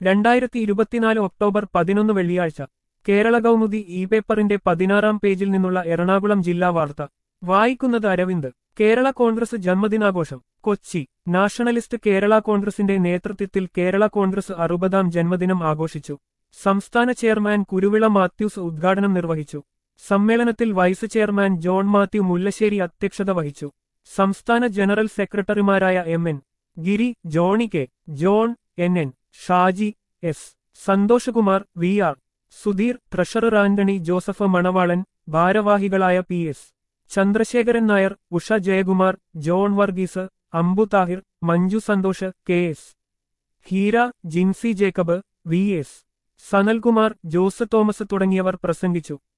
രണ്ടായിരത്തി ഇരുപത്തിനാല് ഒക്ടോബർ പതിനൊന്ന് വെള്ളിയാഴ്ച കേരള കൗമുദി ഇ പേപ്പറിന്റെ പതിനാറാം പേജിൽ നിന്നുള്ള എറണാകുളം ജില്ലാ വാർത്ത വായിക്കുന്നത് അരവിന്ദ് കേരള കോൺഗ്രസ് ജന്മദിനാഘോഷം കൊച്ചി നാഷണലിസ്റ്റ് കേരള കോൺഗ്രസിന്റെ നേതൃത്വത്തിൽ കേരള കോൺഗ്രസ് അറുപതാം ജന്മദിനം ആഘോഷിച്ചു സംസ്ഥാന ചെയർമാൻ കുരുവിള മാത്യൂസ് ഉദ്ഘാടനം നിർവഹിച്ചു സമ്മേളനത്തിൽ vice chairman John Mathew Mullassery അധ്യക്ഷത വഹിച്ചു സംസ്ഥാന ജനറൽ സെക്രട്ടറിമാരായ M N Giri Johny K John N N Shaji S Santhoshkumar V R Sudheer treasurer Antony Joseph Manavalan ഭാരവാഹികളായ P S Chandrasekharan Nair Usha Jayakumar John Varghese Ambu Thahir Manju Santhosh K S Heera Jincy Jacob V S Sanalkumar Jose Thomas തുടങ്ങിയവർ പ്രസംഗിച്ചു